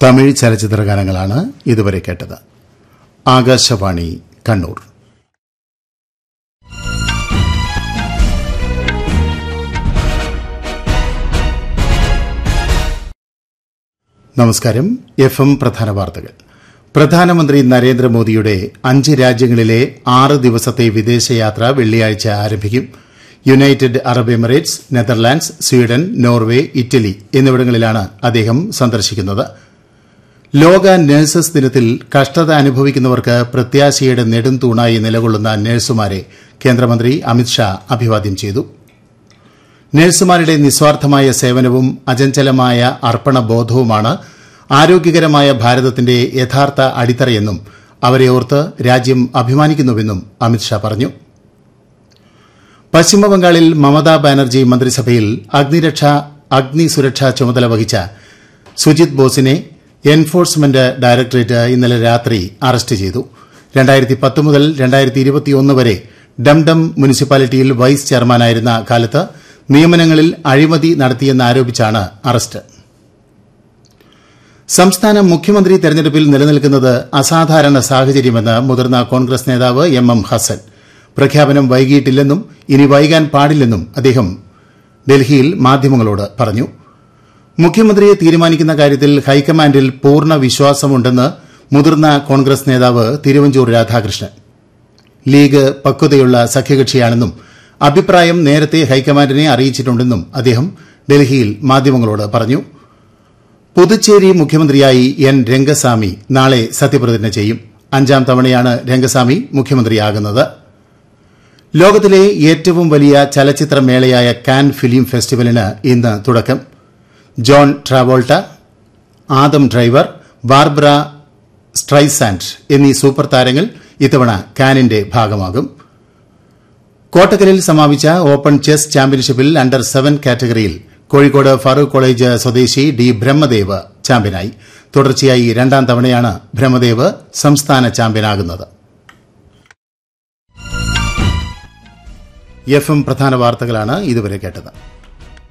തമിഴ് ചലച്ചിത്ര ഗാനങ്ങളാണ് ഇതുവരെ കേട്ടത് ആകാശവാണി കണ്ണൂർ നമസ്കാരം എഫ് എം പ്രധാന വാർത്തകൾ പ്രധാനമന്ത്രി നരേന്ദ്രമോദിയുടെ അഞ്ച് രാജ്യങ്ങളിലെ ആറ് ദിവസത്തെ വിദേശയാത്ര വെള്ളിയാഴ്ച ആരംഭിക്കും United Arab Emirates Netherlands Sweden Norway Italy എന്നിവിടങ്ങളിലാണ് അദ്ദേഹം സന്ദർശിക്കുന്നത് ലോക നഴ്സസ് ദിനത്തിൽ കഷ്ടത അനുഭവിക്കുന്നവർക്ക് പ്രത്യാശയുടെ നെടുംതൂണായി നിലകൊള്ളുന്ന നഴ്സുമാരെ കേന്ദ്രമന്ത്രി അമിത്ഷാ അഭിവാദ്യം ചെയ്തു നഴ്സുമാരുടെ നിസ്വാർത്ഥമായ സേവനവും അചഞ്ചലമായ അർപ്പണബോധവുമാണ് ആരോഗ്യകരമായ ഭാരതത്തിന്റെ യഥാർത്ഥ അടിത്തറയെന്നും അവരെ ഓർത്ത് രാജ്യം അഭിമാനിക്കുന്നുവെന്നും അമിത്ഷാ പറഞ്ഞു പശ്ചിമബംഗാളിൽ മമതാ ബാനർജി മന്ത്രിസഭയിൽ അഗ്നിരക്ഷ അഗ്നി സുരക്ഷാ ചുമതല വഹിച്ച സുജിത് ബോസിനെ എൻഫോഴ്സ്മെന്റ് ഡയറക്ടറേറ്റ് ഇന്നലെ രാത്രി അറസ്റ്റ് ചെയ്തു രണ്ടായിരത്തി പത്ത് മുതൽ രണ്ടായിരത്തി ഇരുപത്തിയൊന്ന് വരെ ഡംഡം മുനിസിപ്പാലിറ്റിയിൽ വൈസ് ചെയർമാനായിരുന്ന കാലത്ത് നിയമനങ്ങളിൽ അഴിമതി നടത്തിയെന്നാരോപിച്ചാണ് അറസ്റ്റ് സംസ്ഥാന മുഖ്യമന്ത്രി തെരഞ്ഞെടുപ്പിൽ നിലനിൽക്കുന്നത് അസാധാരണ സാഹചര്യമെന്ന് മുതിർന്ന കോൺഗ്രസ് നേതാവ് എം എം ഹസൻ പ്രഖ്യാപനം വൈകിയിട്ടില്ലെന്നും ഇനി വൈകാൻ പാടില്ലെന്നും അദ്ദേഹം ഡൽഹിയിൽ മാധ്യമങ്ങളോട് പറഞ്ഞു മുഖ്യമന്ത്രിയെ തീരുമാനിക്കുന്ന കാര്യത്തിൽ ഹൈക്കമാൻഡിൽ പൂർണ്ണ വിശ്വാസമുണ്ടെന്ന് മുതിർന്ന കോൺഗ്രസ് നേതാവ് തിരുവഞ്ചൂർ രാധാകൃഷ്ണൻ ലീഗ് പക്വതയുള്ള സഖ്യകക്ഷിയാണെന്നും അഭിപ്രായം നേരത്തെ ഹൈക്കമാൻഡിനെ അറിയിച്ചിട്ടുണ്ടെന്നും അദ്ദേഹം ഡൽഹിയിൽ മാധ്യമങ്ങളോട് പറഞ്ഞു പുതുച്ചേരി മുഖ്യമന്ത്രിയായി എൻ രംഗസ്വാമി നാളെ സത്യപ്രതിജ്ഞ ചെയ്യും അഞ്ചാം തവണയാണ് രംഗസ്വാമി മുഖ്യമന്ത്രിയാകുന്നത് ലോകത്തിലെ ഏറ്റവും വലിയ ചലച്ചിത്ര മേളയായ കാൻ ഫിലിം ഫെസ്റ്റിവലിന് ഇന്ന് തുടക്കം John Travolta Adam Driver Barbra Streisand എന്നീ സൂപ്പർ താരങ്ങൾ ഇത്തവണ കാനിന്റെ ഭാഗമാകും കോട്ടക്കലിൽ സമാപിച്ച ഓപ്പൺ ചെസ് ചാമ്പ്യൻഷിപ്പിൽ under seven category Kozhikode Farook college സ്വദേശി ഡി ബ്രഹ്മദേവ് ചാമ്പ്യനായി തുടർച്ചയായി രണ്ടാം തവണയാണ് ബ്രഹ്മദേവ് സംസ്ഥാന ചാമ്പ്യനാകുന്നത് എഫ് എം പ്രധാന വാർത്തകളാണ് ഇതുവരെ കേട്ടത്